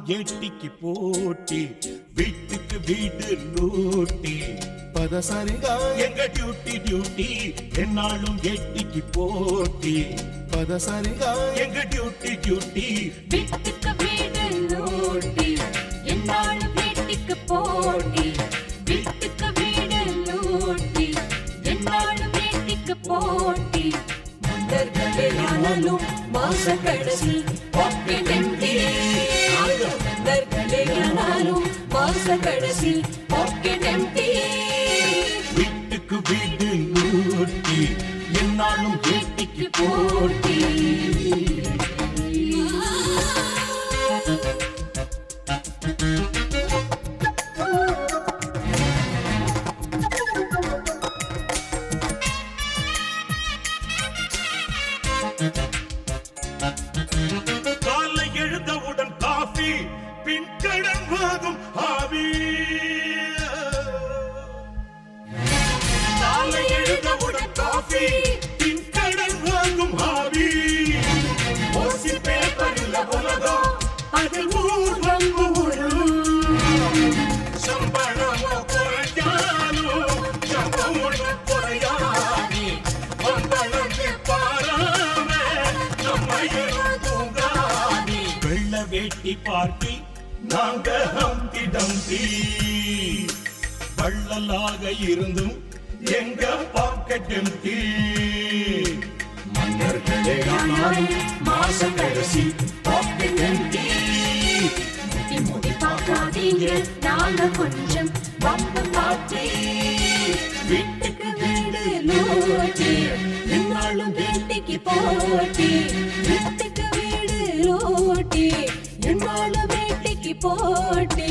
ஏட்டிக்கு போட்டி வீட்டுக்கு வீடு லூட்டி பதசரிகா எங்க டியூட்டி டியூட்டி என்னாலும் ஏட்டிக்கு போட்டி பதசரிகா எங்க டியூட்டி டியூட்டி வீட்டுக்கு வீடு லூட்டி என்னாலும் வீட்டுக்கு போட்டி வீட்டுக்கு வீடு லூட்டி என்னாலும் வீட்டுக்கு போட்டி மன்னர்களே ஆனாலும் மாச கடைசி பாக்கெட் எம்டி மன்னர்களே ஆனாலும் மாச கடைசி பாக்கெட் எம்டி வீட்டுக்கு வீடு லூட்டி என்னாலும் ஏட்டிக்கு போட்டி காலை எழுந்தவுடன் காஃபி பின் கடன் வாங்கும் ஆவி காலை எழுந்தவுடன் காஃபி பின் கடன் வாங்கும் ஆவி ஓசி பேப்பரில் உலகம் அதில் ஊர் வந்து சம்பளமோ குறைஞ்சாலும் சம்பளம் ஒன்று குறையாது வம்பளந்து பாராம நம்ம தூங்காதி வெள்ள வேட்டி பார்ட்டி நாங்க ஹம்தி டம்தி வள்ளலாக இருந்தும் எங்க பாக்கெட் எம்டி மன்னர்களே ஆனாலும் மாசம் கடைசி பாக்கெட் எம்டி முடி முடி பார்க்காதீங்க நாங்க கொஞ்சம் வம்பு பார்த்து வீட்டுக்கு வீடு லூட்டி என்னாலும் வீட்டுக்கு போட்டி வீட்டுக்கு வீடு லூட்டி என்னாலும் வீட்டுக்கு போட்டி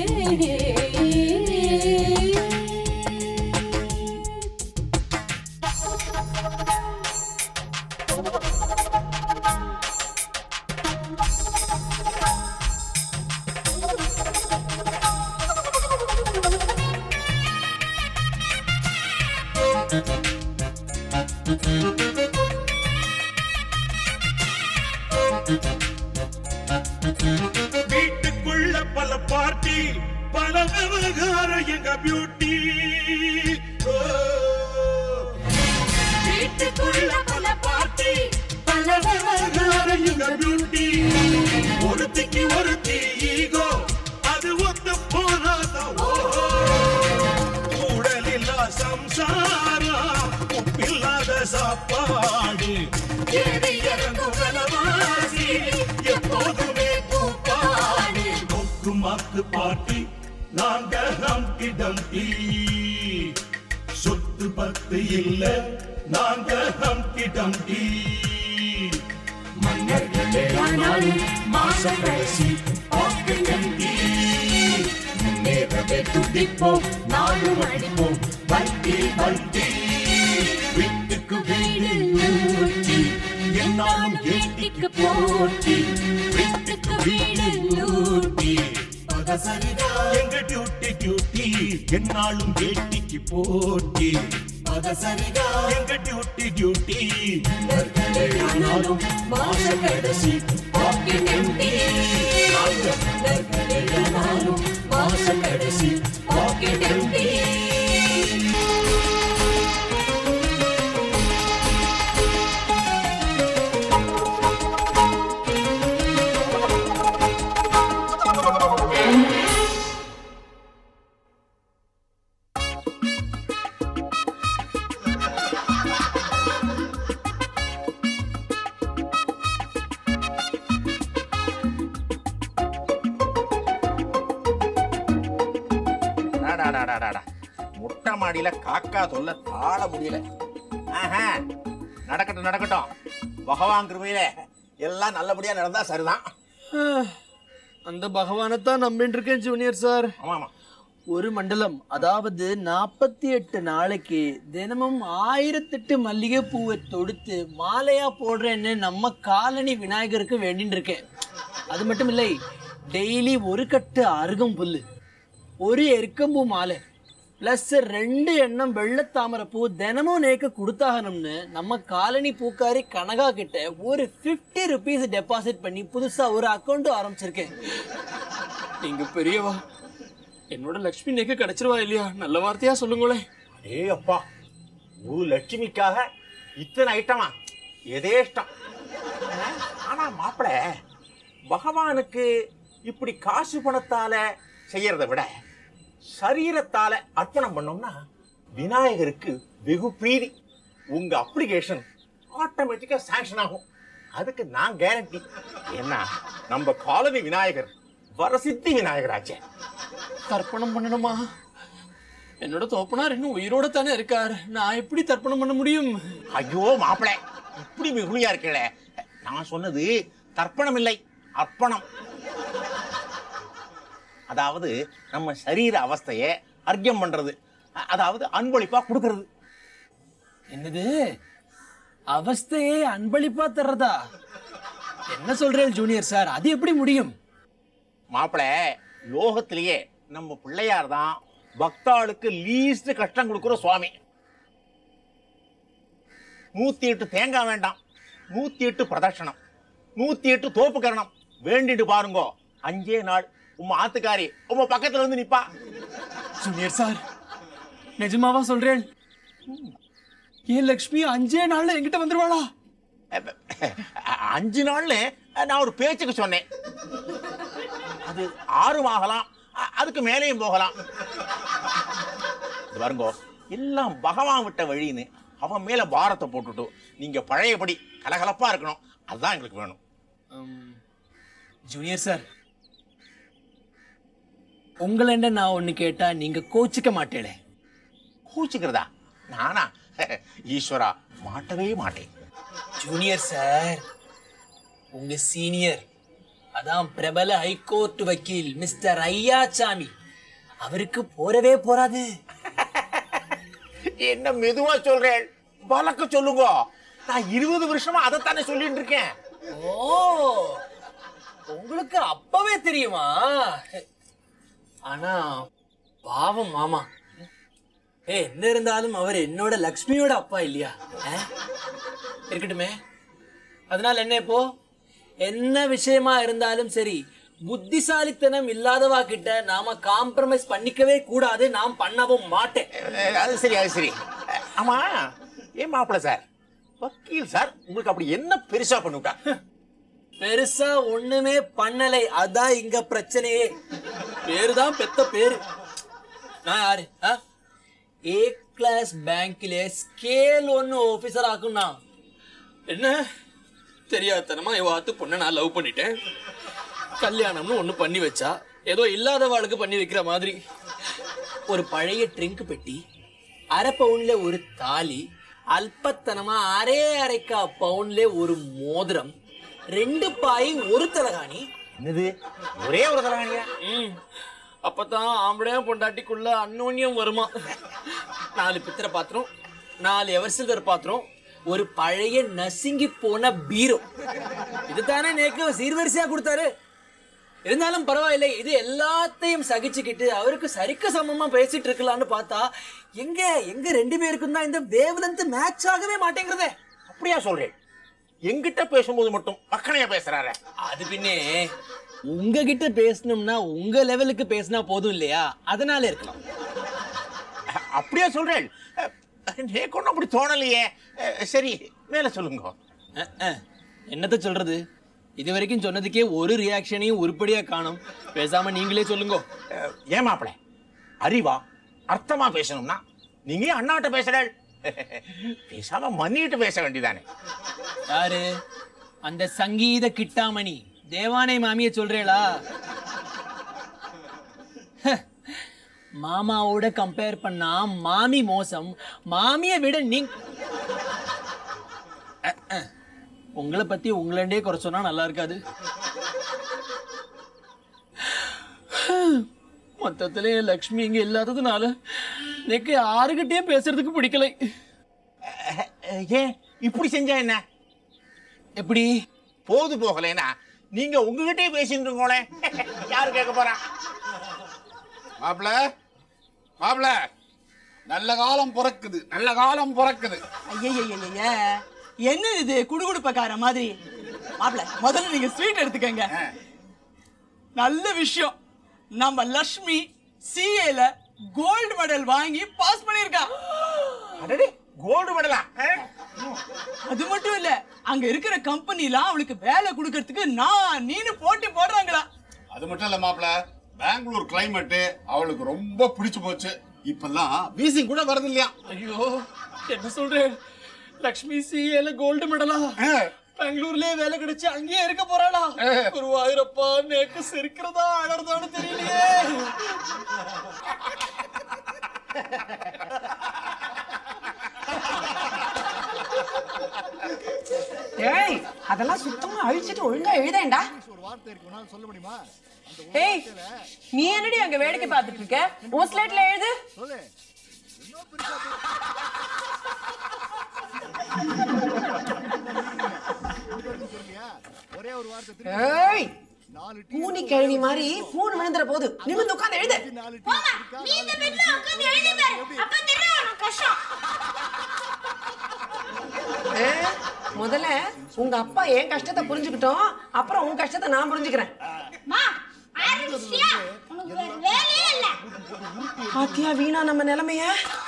வீட்டுக்குள்ள பல பார்ட்டி பல விவகாரம் எங்க பியூட்டி வீட்டுக்குள்ள பல பார்ட்டி பல விவகாரம் எங்க பியூட்டி ஒருத்திக்கு ஒருத்தி ஈகோ அது ஒத்து போனாதான் ஓஹோ கூடலில்லா சம்சாரம் உப்பில்லாத சாப்பாடு ஏறி இறங்கும் விலவாசி எப்போதுமே கூப்பாடு கொக்கு மாக்கு பாட்டி நாங்க ஹம்டி டம்டி சொத்து பத்து இல்ல நாங்க ஹம்டி டம்டி மன்னர்களே ஆனாலும் மாசம் கடைசி பாக்கெட் எம்டி முன்னேறவே துடிப்போம் நாளும் அடிப்போம் வட்டி வட்டி வீட்டுக்கு வீடு லூட்டி என்னாலும் ஏட்டிக்கு போட்டி வீட்டுக்கு வீடு லூட்டி பதசரிதா எங்க டியூட்டி டியூட்டி என்னாலும் ஏட்டிக்கு போட்டி பதசரிதா எங்க டியூட்டி டியூட்டி ஆனாலும் மாச கடைசி பாக்கெட் எம்டி ஆனாலும் மாச கடைசி பாக்கெட் எம்டி டாடாடாடாடாடா. முட்டை மாடியில காக்கா சொல்ல தாழ முடியல ஆஹா. நடக்கட்டும் நடக்கட்டும் பகவான் கிருபையில எல்லாம் நல்லபடியா நடந்தா சரிதான் அந்த பகவானைத்தான் நம்பிட்டு இருக்கேன் ஜூனியர் சார் ஆமா ஆமா ஒரு மண்டலம் அதாவது நாற்பத்தி எட்டு நாளைக்கு தினமும் ஆயிரத்தெட்டு மல்லிகை பூவை தொடுத்து மாலையா போடுறேன்னு நம்ம காலனி விநாயகருக்கு வேண்டின்னு இருக்கேன் அது மட்டும் இல்லை டெய்லி ஒரு கட்டு அருகம் புல்லு ஒரு எருக்கம்பூ மாலை ப்ளஸ் ரெண்டு எண்ணம் வெள்ளத்தாமரை பூ தினமும் நேக்க கொடுத்தாகணும்னு நம்ம காலனி பூக்காரி கனகா கிட்ட ஒரு ஃபிஃப்டி ருபீஸ் டெபாசிட் பண்ணி புதுசா ஒரு அக்கௌண்ட்டும் ஆரம்பிச்சிருக்கேன் நீங்க பெரியவா என்னோட லக்ஷ்மி நேக்கு கிடைச்சிருவா இல்லையா நல்ல வார்த்தையா சொல்லுங்களேன் அடே அப்பா ஒரு லட்சுமிக்காக இத்தனை ஐட்டமா எதேஷ்டம் ஆனா மாப்பிள பகவானுக்கு இப்படி காசு பணத்தால செய்யறதை விட சரீரத்தால அர்ப்பணம் பண்ணோம்னா விநாயகருக்கு வெகு பிரீதி உங்க அப்ளிகேஷன் ஆட்டோமேட்டிக்கா சாங்ஷன் ஆகும் அதுக்கு நான் கேரண்டி என்ன நம்ம காலனி விநாயகர் வரசித்தி விநாயகராச்சே தர்ப்பணம் பண்ணணுமா என்னோட தோப்பனார் இன்னும் உயிரோட தானே இருக்கார் நான் எப்படி தர்ப்பணம் பண்ண முடியும் ஐயோ மாப்பிள இப்படி வெகுளியா இருக்கல நான் சொன்னது தர்ப்பணம் இல்லை அர்ப்பணம் அதாவது நம்ம சரீர அவஸ்தைய அர்க்கியம் பண்றது அ- அதாவது அன்பளிப்பா கொடுக்கறது என்னது அவஸ்தையை அன்பளிப்பா தர்றதா என்ன சொல்றேன் ஜூனியர் சார் அது எப்படி முடியும் மாப்பிள லோகத்திலேயே நம்ம பிள்ளையார் தான் பக்தாளுக்கு லீஸ்ட் கஷ்டம் கொடுக்குற சுவாமி நூத்தி எட்டு தேங்காய் வேண்டாம் நூத்தி எட்டு பிரதட்சணம் நூத்தி எட்டு தோப்புக்கரணம் வேண்டிட்டு பாருங்கோ அஞ்சே நாள் உம்ம ஆத்துக்காரி உம்ம பக்கத்துல வந்து நிப்பா ஜூனியர் சார் நிஜமாவா சொல்றேன் ஏன் லக்ஷ்மி அஞ்சே நாள்ல என்கிட்ட வந்துருவாளா அஞ்சு நாள்னு நான் ஒரு பேச்சுக்கு சொன்னேன் அது ஆறும் ஆகலாம் அ- அதுக்கு மேலேயும் போகலாம் இது பாருங்கோ எல்லாம் பகவான் விட்ட வழின்னு அவன் மேல பாரத்தை போட்டுட்டு நீங்க பழையபடி கலகலப்பா இருக்கணும் அதுதான் எங்களுக்கு வேணும் ஜூனியர் சார் உங்களை நான் ஒண்ணு கேட்டா நீங்க கோச்சிக்க மாட்டேளே கூச்சுக்கிறதா நானா ஈஸ்வரா மாட்டவே மாட்டேன் ஜூனியர் சார் உங்க சீனியர் அதான் பிரபல ஹைகோர்ட் வக்கீல் மிஸ்டர் ஐயாச்சாமி அவருக்கு போறவே போறாது என்ன மெதுவா சொல்றேன் பலக்க சொல்லுங்க நான் இருபது வருஷமா அதைத்தானே சொல்லிட்டு இருக்கேன் ஓ உங்களுக்கு அப்பவே தெரியுமா ஆனா பாவம் மாமா ஏ என்ன இருந்தாலும் அவர் என்னோட லக்ஷ்மியோட அப்பா இல்லையா ஆ? இருக்கட்டுமே அதனால என்ன இப்போ என்ன விஷயமா இருந்தாலும் சரி புத்திசாலித்தனம் இல்லாதவா கிட்ட நாம காம்ப்ரமைஸ் பண்ணிக்கவே கூடாது நாம் பண்ணவும் மாட்டேன் அஹ், அது சரி அது சரி அஹ், ஆமா ஏன் மாப்பிள்ள சார் வக்கீல் சார் உங்களுக்கு அப்படி என்ன பெருசா பண்ணிவிட்டா பெருசா ஒண்ணுமே பண்ணலை அதான் இங்க பிரச்சனையே பேருதான் பெத்த பேரு நான் யாரு ஆ? ஏ கிளாஸ் பேங்க்ல ஸ்கேல் ஒன்னு ஆபீசர் ஆக்கும் நான் என்ன தெரியாதனமா இவாத்து பொண்ணை நான் லவ் பண்ணிட்டேன் கல்யாணம்னு ஒண்ணு பண்ணி வச்சா ஏதோ இல்லாதவாளுக்கு பண்ணி வைக்கிற மாதிரி ஒரு பழைய ட்ரிங்க் பெட்டி அரை பவுன்ல ஒரு தாலி அல்பத்தனமா அரை அரைக்கா பவுன்ல ஒரு மோதிரம் ரெண்டு பாய் ஒரு தலகாணி என்னது ஒரே ஒரு தலைவாணியா ம் அப்பதான் ஆம்பளையும் பொண்டாட்டிக்குள்ள அன்னோன்யம் வருமா நாலு பித்திர பாத்திரம் நாலு எவர்சில்வர் பாத்திரம் ஒரு பழைய நசுங்கி போன பீரோ இதுதானே நேக்கு சீர்வரிசையா கொடுத்தாரு இருந்தாலும் பரவாயில்லை இது எல்லாத்தையும் சகிச்சுக்கிட்டு அவருக்கு சரிக்கு சமமா பேசிட்டு இருக்கலாம்னு பார்த்தா எங்க எங்க ரெண்டு பேருக்கும் தான் இந்த வேவ்லென்த் மேட்ச் ஆகவே மாட்டேங்கிறதே அப்படியா சொல்றேன் எங்கிட்ட பேசும்போது மட்டும் பக்கனையா பேசுறாரு அது பின்னே உங்ககிட்ட பேசணும்னா உங்க லெவலுக்கு பேசினா போதும் இல்லையா அதனால இருக்கலாம் அஹ், அப்படியா சொல்றேன் எனக்கு ஒன்றும் அப்படி தோணலையே அஹ், சரி மேல சொல்லுங்க அஹ், அஹ். என்னத்த சொல்றது இது வரைக்கும் சொன்னதுக்கே ஒரு ரியாக்ஷனையும் உருப்படியா காணும் பேசாம நீங்களே சொல்லுங்க அஹ், ஏன் மாப்பிள அறிவா அர்த்தமா பேசணும்னா நீங்க ஏன் அண்ணாட்ட பேசுறாள் பேசாம மன்னிட்டு பேச வேண்டியதானே யாரு அந்த சங்கீத கிட்டாமணி தேவானை மாமிய சொல்றேளா ஹ, மாமாவோட கம்பேர் பண்ணா மாமி மோசம் மாமிய விட நீ அஹ், அஹ். உங்களை பத்தி உங்களண்டே குறை சொன்னா நல்லா இருக்காது மொத்தத்திலே லக்ஷ்மி இங்க இல்லாததுனால எனக்கு யாருகிட்டயும் பேசுறதுக்கு பிடிக்கலை அஹ், அஹ், ஏன் இப்படி செஞ்சா என்ன எப்படி போது போகலைன்னா நீங்க உங்ககிட்டயே பேசிட்டு இருக்கோளே யாரு கேட்க போறா மாப்பிள மாப்பிள நல்ல காலம் பிறக்குது நல்ல காலம் பிறக்குது ஐயய்யய்யய்ய என்ன இது குடுகுடுப்பக்கார மாதிரி மாப்பிள முதல்ல நீங்க ஸ்வீட் எடுத்துக்கங்க நல்ல விஷயம் நம்ம லக்ஷ்மி சிஏல கோல்டு மெடல் வாங்கி பாஸ் பண்ணிருக்கா அடடே கோல்டு மெடலா அது மட்டும் இல்ல அங்க இருக்கிற கம்பெனிலாம் அவளுக்கு வேலை கொடுக்கறதுக்கு நான் நீனு போட்டி போடுறாங்களா அது மட்டும் இல்ல மாப்பிள பெங்களூர் கிளைமேட் அவளுக்கு ரொம்ப பிடிச்சு போச்சு இப்பெல்லாம் வீசிங் கூட வருது இல்லையா ஐயோ என்ன சொல்றேன் லக்ஷ்மி சிஏல கோல்டு மெடலா பெங்களூர்லயே வேலை கிடைச்சு அங்கேயே இருக்க போறாளா குருவாயூரப்பா நேக்கு சிரிக்கிறதா அழறதான்னு தெரியலையே ஏய் அதெல்லாம் சுத்தமா அழிச்சிட்டு ஒழுங்கா எழுதேன்டா ஏய் நீ என்னடி அங்க வேடிக்கை பார்த்துட்டு இருக்க உன் ஸ்லேட்ல எழுது ஏய் பூனி கிழவி மாதிரி பூன் விழுந்துற போது நிமிர்ந்து உட்கார்ந்து எழுது நீ இந்த பெட்ல உட்கார்ந்து எழுதி பாரு அப்ப தெரியும் உனக்கு கஷ்டம் ஏ, முதல்ல உங்க அப்பா என் கஷ்டத்தை புரிஞ்சுக்கிட்டோம் அப்புறம் உன் கஷ்டத்தை நான் புரிஞ்சுக்கிறேன் மா ஆரம்பிச்சிட்டியா உனக்கு வேற வேலையே இல்ல பாத்தியா வீணா நம்ம நிலைமைய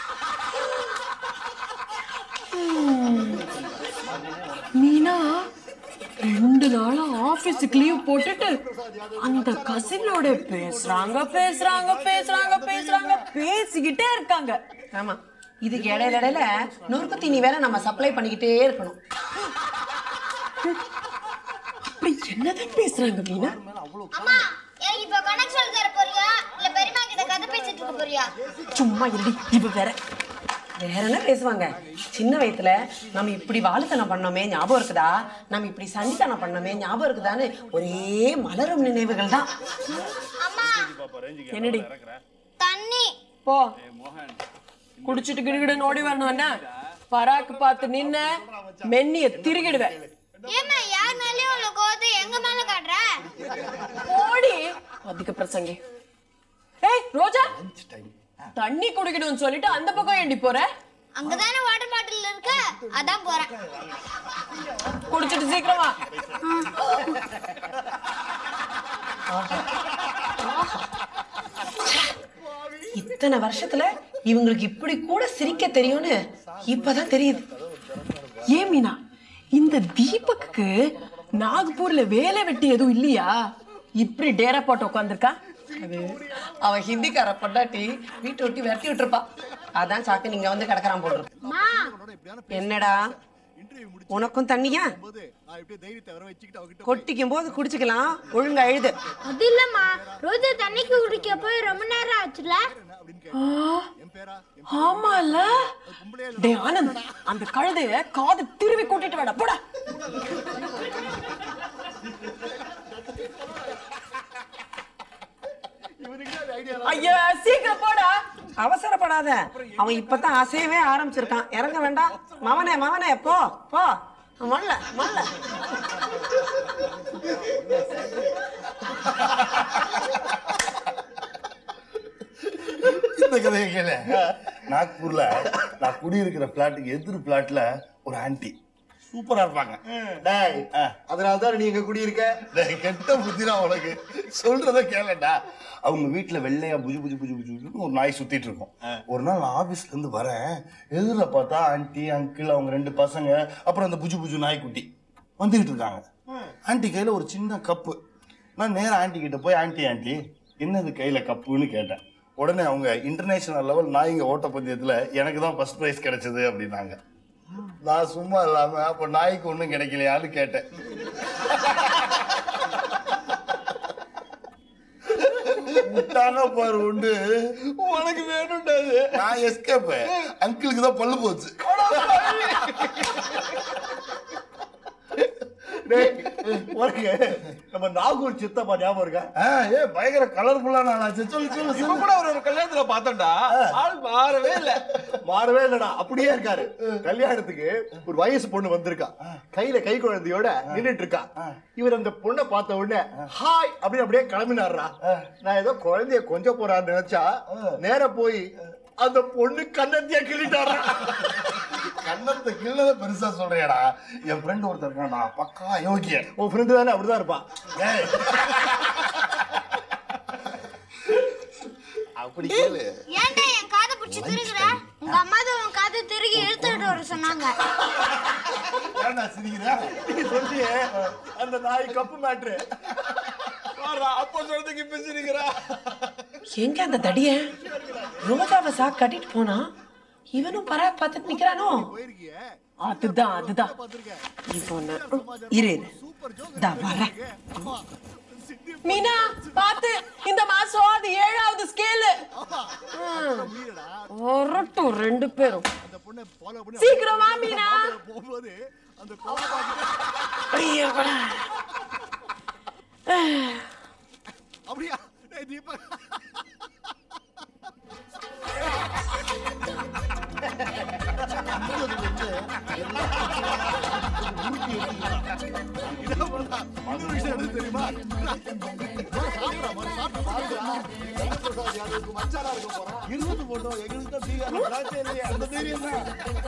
மீனா ரெண்டு நாளா ஆபீஸுக்கு லீவ் போட்டுட்டு அந்த கசினோட பேசுறாங்க பேசுறாங்க பேசுறாங்க பேசுறாங்க பேசிக்கிட்டே இருக்காங்க ஆமா இதுக்கு இடையில இடையில நொறுக்கு தீனி வேற நம்ம சப்ளை பண்ணிக்கிட்டே இருக்கணும் அப்படி என்னதான் பேசுறாங்க மீனா அம்மா எனக்கு இப்ப கனெக்ஷன் தர போறியா இல்ல பெரியமா கிட்ட கதை பேசிட்டு இருக்க போறியா சும்மா இருடி இவ வேற வேற என்ன பேசுவாங்க சின்ன வயசுல நம்ம இப்படி வாழுத்தனம் பண்ணோமே ஞாபகம் இருக்குதா நம்ம இப்படி சண்டித்தனம் பண்ணோமே ஞாபகம் இருக்குதான்னு ஒரே மலரும் நினைவுகள் தான் அம்மா என்னடி தண்ணி போ குடிச்சிட்டு கிடுகிடுன்னு ஓடி வரணும் என்ன பராக்கு பார்த்து நின்ன மென்னிய திருகிடுவேன் ஏமா யார் மேலயும் உள்ள கோவத்தை எங்க மேல காட்டுற ஓடி அதிக பிரசங்கி ஏய் ரோஜா தண்ணி குடிக்கணும்னு சொல்லிட்டு அந்த பக்கம் ஏண்டி போற அங்கதானே வாட்டர் பாட்டில் இருக்கு அதான் போறேன் குடிச்சிட்டு சீக்கிரமா இத்தனை வருஷத்துல இவங்களுக்கு இப்படி கூட சிரிக்க தெரியும்னு இப்பதான் தெரியுது ஏன் மீனா இந்த தீபக்கு நாக்பூர்ல வேலை வெட்டி எதுவும் இல்லையா இப்படி டேரா போட்டு உட்காந்துருக்கா அது அவ ஹிந்திக்கார பொண்டாட்டி வீட்டை விட்டு விரட்டி விட்டுருப்பா அதான் சாக்கு நீங்க வந்து கிடக்குறான் போடுறது என்னடா உனக்கும் தண்ணியா கொட்டிக்கும் போது குடிச்சுக்கலாம் ஒழுங்கா எழுது அது இல்லம்மா ரோஜா தண்ணிக்கு குடிக்க போய் ரொம்ப நேரம் ஆச்சுல ஆமால டே ஆனந்த் அந்த கழுதைய காது திருவி கூட்டிட்டு வாடா போடா ஐயா சீக்கிரம் போடா அவசரப்படாத அவன் இப்பதான் அசையவே ஆரம்பிச்சிருக்கான் இறங்க வேண்டாம் மவனே மவனே போ போ மல்ல மல்ல இந்த கதையை கேளு நாக்பூர்ல நான் குடியிருக்கிற பிளாட்டுக்கு எதிர் பிளாட்ல ஒரு ஆன்ட்டி சூப்பரா இருப்பாங்க டேய் அதனால தான் நீ இங்க குடியிருக்க டேய், கெட்ட புத்திதான் உனக்கு சொல்றத கேளடா அவங்க வீட்டுல வெள்ளையா புஜு புஜு புஜு புஜு புஜுன்னு ஒரு நாய் சுத்திட்டு இருக்கும் ஒரு நாள் நான் ஆபீஸ்ல இருந்து வரேன் எதிரில் பார்த்தா ஆன்ட்டி அங்கிள் அவங்க ரெண்டு பசங்க அப்புறம் அந்த புஜு புஜு நாய்க்குட்டி வந்துகிட்டு இருக்காங்க ஆன்ட்டி கையில ஒரு சின்ன கப்பு நான் நேரா ஆன்ட்டி கிட்ட போய் ஆன்ட்டி ஆன்ட்டி என்னது கையில கப்புன்னு கேட்டேன் உடனே அவங்க இன்டர்நேஷனல் லெவல் நாய்ங்க ஓட்டப்பந்தயத்துல எனக்கு தான் ஃபர்ஸ்ட் ப்ரைஸ் கிடைச்சது அப்படின்னாங்க நான் சும்மா இல்லாம அப்ப நாய்க்கு ஒண்ணும் கிடைக்கலையான்னு கேட்டேன் விட்டாங்க பாரு உண்டு உனக்கு வேணும்டாது நான் எஸ்கேப் அங்கிளுக்கு தான் பல்லு போச்சு டேய் உனக்கு நம்ம நாகூர் சித்தப்பா ஞாபகம் இருக்கா ஆ, ஏ பயங்கர கலர்ஃபுல்லான ஆளாச்சு சொல்லு சொல்லு இப்ப சொல்லு கூட அவர் ஒரு கல்யாணத்துல பார்த்தோம்டா ஆள் மாறவே இல்ல மாறவே இல்லடா அப்படியே இருக்காரு கல்யாணத்துக்கு ஒரு வயசு பொண்ணு வந்திருக்கா கையில கை குழந்தையோட நின்னுட்டு இருக்கா இவர் அந்த பொண்ணை பார்த்த உடனே ஹாய் அப்படின்னு அப்படியே கிளம்பினாருடா நான் ஏதோ குழந்தைய கொஞ்சம் போறான்னு நினைச்சா நேரா போய் அந்த பொண்ணு கண்ணத்தியா கிள்ளிட்டாரா கண்ணத்தை கிள்ளத பெருசா சொல்றியாடா என் ஃப்ரெண்ட் ஒருத்தர் இருக்கான்டா பக்கா யோகிய உன் ஃப்ரெண்டு தானே அப்படிதான் இருப்பான் ஏய் அப்படி கேளு ஏன்டா என் காதை பிடிச்சி திருகுற உங்க அம்மா தான் உன் காதை திருகி இழுத்துட்டு வர சொன்னாங்க ஏன்டா சிரிக்கிற நீ சொல்லியே அந்த நாய் கப்பு மேட்ரு அப்போ சொல்றதுக்கு இப்ப சிரிக்கிறா எங்க அந்த தடிய ரோஜாவை சா கட்டிட்டு போனா இவனும் பரா பார்த்துட்டு நிக்கிறானோ அதுதான் அதுதான் இப்போ நான் இரு இரு தா வரேன் மீனா பாத்து இந்த மாசம் அது ஏழாவது ஸ்கேலு வரட்டும் ரெண்டு பேரும் சீக்கிரம் வா மீனா போகும்போது அந்த ஐயோ, கூட. அப்படியா டேய் தீபக் தெரியுமா இருபது போட்டோம் எங்களுக்கு தான் பீகார் பிளாச்சே இல்லையே அந்த தைரியம் தான்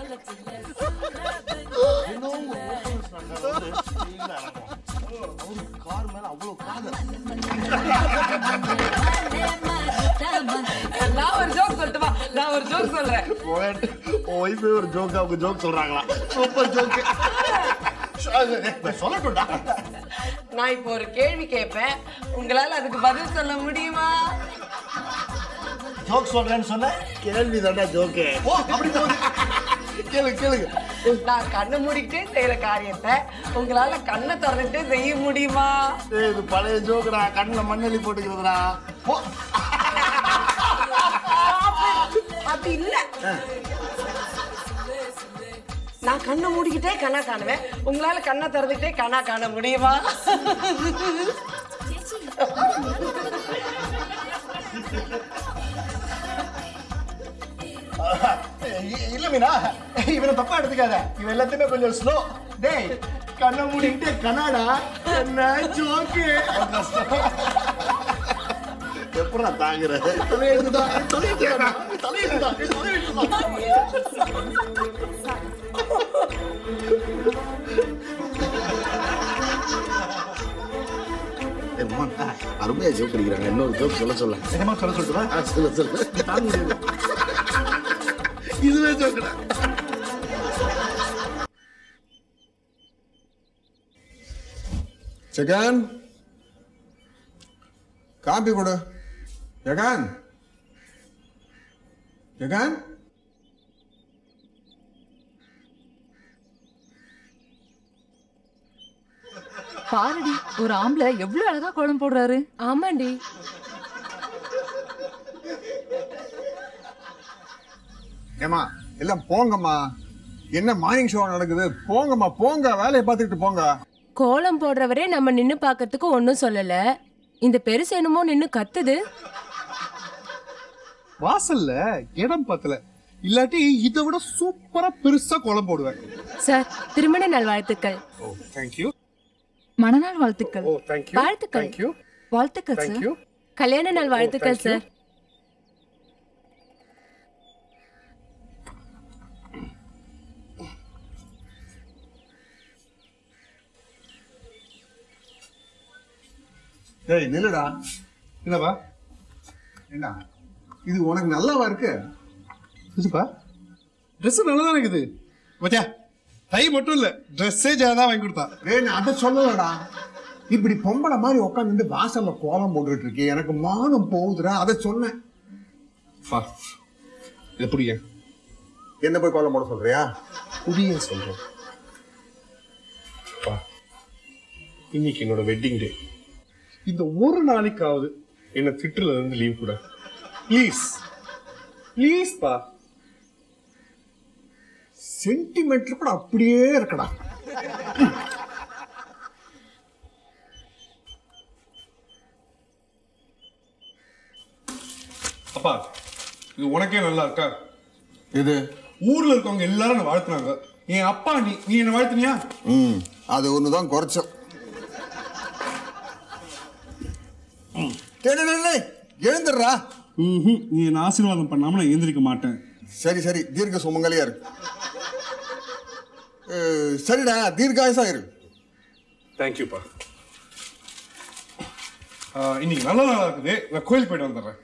இன்னும் ஒரு ஓட்டுநர் சொன்னாங்க, வந்து இல்ல, அவருக்கு கார் மேல அவ்வளவு காதல் நான் ஒரு ஜோக் சொல்லட்டுமா நான் ஒரு ஜோக் சொல்றேன் ஒய்ஃபே ஒரு ஜோக் அவங்க ஜோக் சொல்றாங்களா சூப்பர் ஜோக் சொல்லட்டும்டா நான் இப்போ ஒரு கேள்வி கேட்பேன் உங்களால அதுக்கு பதில் சொல்ல முடியுமா ஜோக் சொல்றேன்னு சொன்ன கேள்வி தாண்டா ஜோக்கு ஓ அப்படி போகுது கேளு கேளுங்க நான் கண்ணை மூடிக்கிட்டே செய்யற காரியத்தை உங்களால கண்ணை திறந்துட்டு செய்ய முடியுமா ஏய், இது பழைய ஜோக்குடா கண்ணுல மண்ணெளி போட்டுக்கிறதுடா போ அது இல்ல நான் கண்ணை மூடிக்கிட்டே கண்ணா காணுவேன் உங்களால கண்ணை திறந்துக்கிட்டே கண்ணா காண முடியுமா இ- இல்ல மீனா இவனை தப்பா எடுத்துக்காத இவன் எல்லாத்தையுமே கொஞ்சம் ஸ்லோ டேய் கண்ணை மூடிக்கிட்டே கனாடா என்ன ஜோக்கு எப்படா தாங்குற தலையெழுத்துடா தலையெழுத்துடா தலையெழுத்துடா தலையெழுத்துடா அருமையா ஜோக் அடிக்கிறாங்க இன்னொரு ஜோக் சொல்ல சொல்ல என்னமா சொல்ல சொல்லுவா சொல்ல சொல்ல இதுவே ஜோக்கடா ஜெகன் காப்பி கொடு ஜெகன் ஜெகன் பாருடி ஒரு ஆம்பளை எவ்வளவு அழகா கோலம் போடுறாரு ஆமாண்டி ஏமா எல்லாம் போங்கம்மா என்ன மார்னிங் ஷோ நடக்குது போங்கம்மா போங்க வேலையை பார்த்துக்கிட்டு போங்க கோலம் போடுறவரே நம்ம நின்னு பார்க்கறதுக்கு ஒன்றும் சொல்லல இந்த பெருசு என்னமோ நின்னு கத்துது வாசல்ல இடம் பத்தல இல்லாட்டி இதை விட சூப்பரா பெருசா கோலம் போடுவேன் சார் திருமண நல்வாழ்த்துக்கள் ஓ தேங்க்யூ மணநாள் வாழ்த்துக்கள் ஓ தேங்க்யூ வாழ்த்துக்கள் தேங்க்யூ வாழ்த்துக்கள் தேங்க்யூ சார் கல்யாண நாள் வாழ்த்துக்கள் thank you. சார் டேய் நில்லுடா என்னப்பா என்ன இது உனக்கு நல்லாவா இருக்கு இதுப்பா ட்ரெஸ் நல்லா தான் இருக்குது மத்தியா டை மட்டும் இல்ல ட்ரெஸ்ஸே ஜாதா வாங்கி கொடுத்தா டேய் நான் அதை சொல்லலடா இப்படி பொம்பளை மாதிரி உட்காந்து வாசல்ல கோலம் போட்டுட்டு இருக்கே எனக்கு மானம் போகுதுடா அதை சொன்னேன் பா இதை புரிய என்ன போய் கோலம் போட சொல்றியா புரிய சொல்றேன் பா இன்னைக்கு என்னோட வெட்டிங் டே இந்த ஒரு நாளைக்காவது என்ன திட்டுல இருந்து லீவ் கூட ப்ளீஸ் ப்ளீஸ் பா சென்டிமெண்ட்ல கூட அப்படியே இருக்கடா அப்பா இது உனக்கே நல்லா இருக்கா இது ஊர்ல இருக்கவங்க எல்லாரும் என்ன வாழ்த்துனாங்க என் அப்பா நீ நீ என்ன வாழ்த்துனியா ம் அது ஒண்ணுதான் குறைச்சோம் டேய், டேய், டேய், டேய், எழுந்துடுறா நீ என்ன ஆசீர்வாதம் பண்ணாம நான் எந்திரிக்க மாட்டேன் சரி சரி தீர்க்க சுமங்கலியா இரு அஹ், சரிடா தீர்க்காயசா இரு தேங்க்யூப்பா ஆ, இன்னைக்கு நல்ல நாளா இருக்குது நான் கோயிலுக்கு போயிட்டு வந்துடுறேன்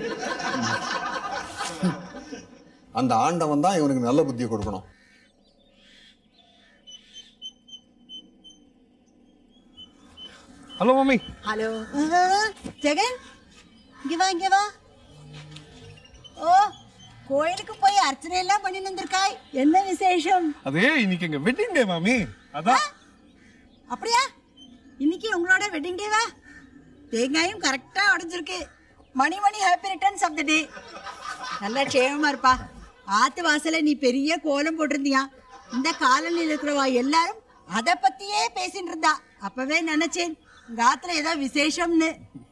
அந்த ஆண்டவன் தான் இவனுக்கு நல்ல புத்தியை கொடுக்கணும் ஹலோ மம்மி ஹலோ ஜெகன் இங்க வா இங்க வா ஓ கோயிலுக்கு போய் அர்ச்சனை எல்லாம் பண்ணிட்டு வந்திருக்காய் என்ன விசேஷம் அதே இன்னைக்கு எங்க வெட்டிங் டே மாமி அதான் அப்படியா இன்னைக்கு உங்களோட வெட்டிங் டேவா தேங்காயும் கரெக்டா உடைஞ்சிருக்கு Mani Mani happy returns of the day நல்லா க்ஷேமமா இருப்பா ஆத்து வாசல்ல நீ பெரிய கோலம் போட்டிருந்தியா இந்த காலனியில் இருக்கிறவா எல்லாரும் அதை பத்தியே பேசிட்டு இருந்தா அப்பவே நினைச்சேன் உங்க ஆத்துல ஏதோ விசேஷம்னு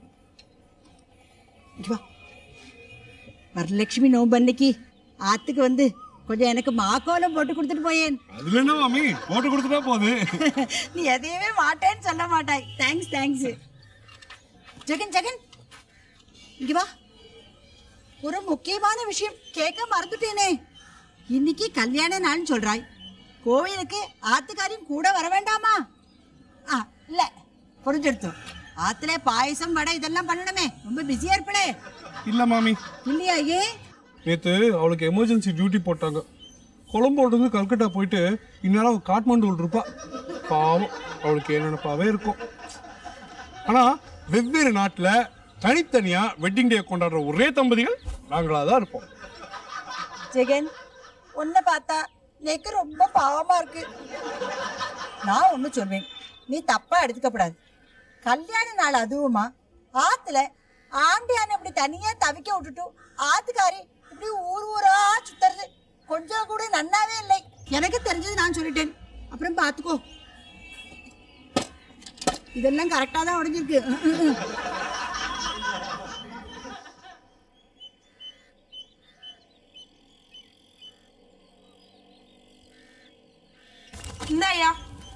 இங்க வா. வரலட்சுமி நோம்பு அன்னைக்கு ஆத்துக்கு வந்து கொஞ்சம் எனக்கு மாக்கோலம் போட்டு கொடுத்துட்டு போயேன் அதுல என்ன மாமி போட்டு கொடுத்துட்டா போகுது நீ எதையுமே மாட்டேன்னு சொல்ல மாட்டாய் தேங்க்ஸ் தேங்க்ஸ் ஜெகன் ஜெகன் இங்க வா ஒரு முக்கியமான விஷயம் கேட்க மறந்துட்டேனே இன்னைக்கு கல்யாண நாள்னு சொல்றாய் கோவிலுக்கு ஆத்துக்காரியும் கூட வர வேண்டாமா ஆ இல்ல புரிஞ்செடுத்து ஆத்துல பாயசம் வடை இதெல்லாம் பண்ணணுமே ரொம்ப பிஸியா இருப்பளே இல்ல மாமி இல்லையா ஏன் நேத்து அவளுக்கு எமர்ஜென்சி டியூட்டி போட்டாங்க கொலம்போடு இருந்து கல்கட்டா போயிட்டு இந்நேரம் அவ காட்மாண்டுவில் இருப்பா பாவம் அவளுக்கு என்ன நினைப்பாவே இருக்கும் ஆனா வெவ்வேறு நாட்டுல தனித்தனியா வெட்டிங் டே கொண்டாடுற ஒரே தம்பதிகள் நாங்களா தான் இருப்போம் ஜெகன் உன்னை பார்த்தா எனக்கு ரொம்ப பாவமா இருக்கு நான் ஒண்ணு சொல்வேன் நீ தப்பா எடுத்துக்கப்படாது கல்யாண நாள் அதுவுமா ஆத்துல ஆண்டியான இப்படி தனியா தவிக்க விட்டுட்டு ஆத்துக்காரி இப்படி ஊர் ஊரா சுத்துறது கொஞ்சம் கூட நன்னாவே இல்லை எனக்கு தெரிஞ்சது நான் சொல்லிட்டேன் அப்புறம் பாத்துக்கோ இதெல்லாம் கரெக்டா தான் உடஞ்சிருக்கு ம், ம், ம். இந்தாயா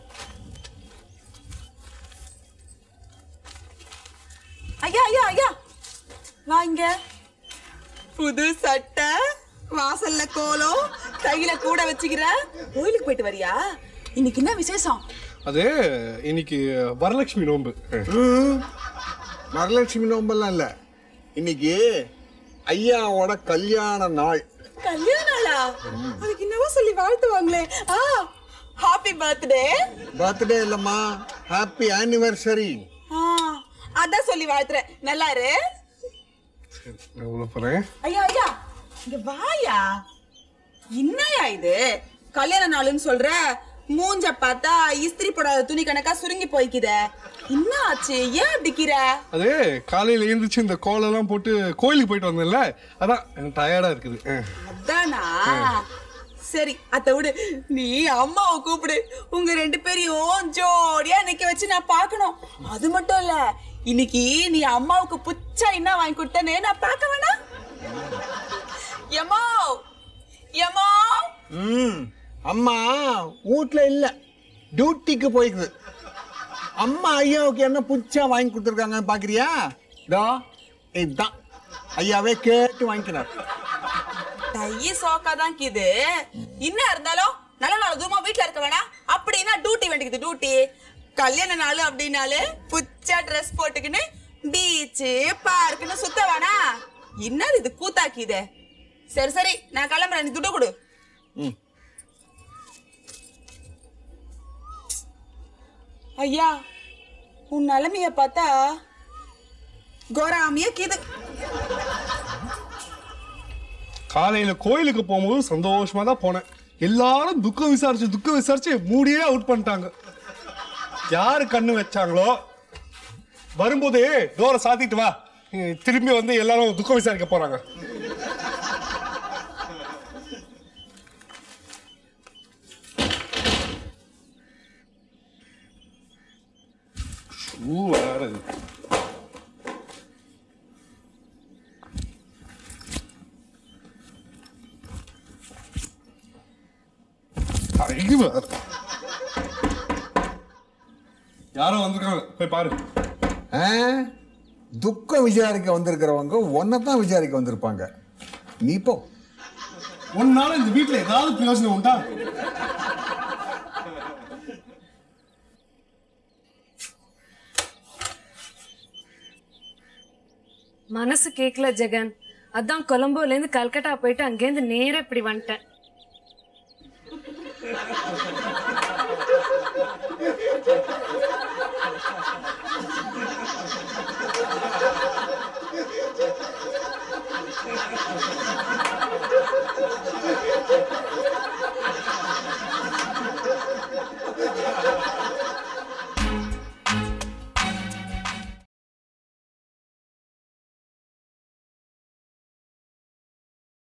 ஐயா ஐயா ஐயா வாங்க புது சட்டை வாசல்ல கோலம் கையில கூட வச்சுக்கிற கோயிலுக்கு போயிட்டு வரியா இன்னைக்கு என்ன விசேஷம் அது இன்னைக்கு வரலட்சுமி நோன்பு ம். வரலட்சுமி நோம்பெல்லாம் இல்ல இன்னைக்கு ஐயாவோட கல்யாண நாள் கல்யாண நாளா அதுக்கு என்னவோ சொல்லி வாழ்த்துவாங்களே ஆ ஹாப்பி பர்த்டே பர்த்டே இல்லம்மா ஹாப்பி ஆனிவர்சரி ஆ அதான் சொல்லி வாழ்த்துறேன் நல்லா இரு நான் உள்ள போறேன் ஐயா ஐயா இங்க வாயா என்னயா இது கல்யாண நாளுன்னு சொல்ற மூஞ்ச பார்த்தா இஸ்திரி போடாத துணி கணக்கா சுருங்கி போய்க்குதே என்ன ஆச்சு ஏன் அப்படிக்கிற அது காலையில எழுந்திரிச்சு இந்த கோலெல்லாம் போட்டு கோயிலுக்கு போயிட்டு வந்தேன்ல அதான் எனக்கு டயர்டா இருக்குது அஹ். அதானா சரி அத்த விடு நீ அம்மாவை கூப்பிடு உங்க ரெண்டு பேரையும் ஜோடியா நிக்க வச்சு நான் பார்க்கணும் அது மட்டும் இல்ல இன்னைக்கு நீ அம்மாவுக்கு புச்சா என்ன வாங்கி கொடுத்தனே நான் பார்க்க வேணாம் எம்மா எம்மா ம் அம்மா வீட்ல இல்ல டியூட்டிக்கு போய்க்குது அம்மா ஐயாவுக்கு என்ன புச்சா வாங்கி கொடுத்துருக்காங்க பாக்குறியா இதோ இதுதான் ஐயாவே கேட்டு வாங்கிக்கினார் டைய சோக்காதான் கீது இன்னும் இருந்தாலும் நல்ல நாள் தூரமா வீட்ல இருக்க வேணாம் அப்படின்னா டியூட்டி வேண்டிக்குது டியூட்டி கல்யாண நாள் அப்படின்னாலே புச்சா ட்ரெஸ் போட்டுக்கின்னு பீச்சு பார்க்குன்னு சுத்த வேணா என்னது இது கூத்தாக்கிது சரி சரி நான் கிளம்புறேன் நீ துட்டு கொடு ம். ஐயா உன் நிலைமைய பார்த்தா கோராமிய கீது காலையில கோயிலுக்கு போகும்போது சந்தோஷமா தான் போனேன் எல்லாரும் துக்கம் விசாரிச்சு துக்கம் விசாரிச்சு மூடியே அவுட் பண்ணிட்டாங்க யாரு கண்ணு வச்சாங்களோ வரும்போது டோரை சாத்திட்டு வா அஹ் திரும்பி வந்து எல்லாரும் துக்கம் விசாரிக்க போறாங்க ஷூ வேற இது. அழகு வேற. யாரோ வந்திருக்காங்க போய் பாரு ஆ? துக்கம் விசாரிக்க வந்திருக்கிறவங்க ஒன்னை தான் விசாரிக்க வந்திருப்பாங்க நீ போ உன்னால இந்த வீட்டுல ஏதாவது பிரயோஜனம் உண்டா மனசு கேட்கல ஜெகன் அதான் கொலம்போல இருந்து கல்கட்டா போயிட்டு அங்கேருந்து நேரா இப்படி வந்துட்டேன்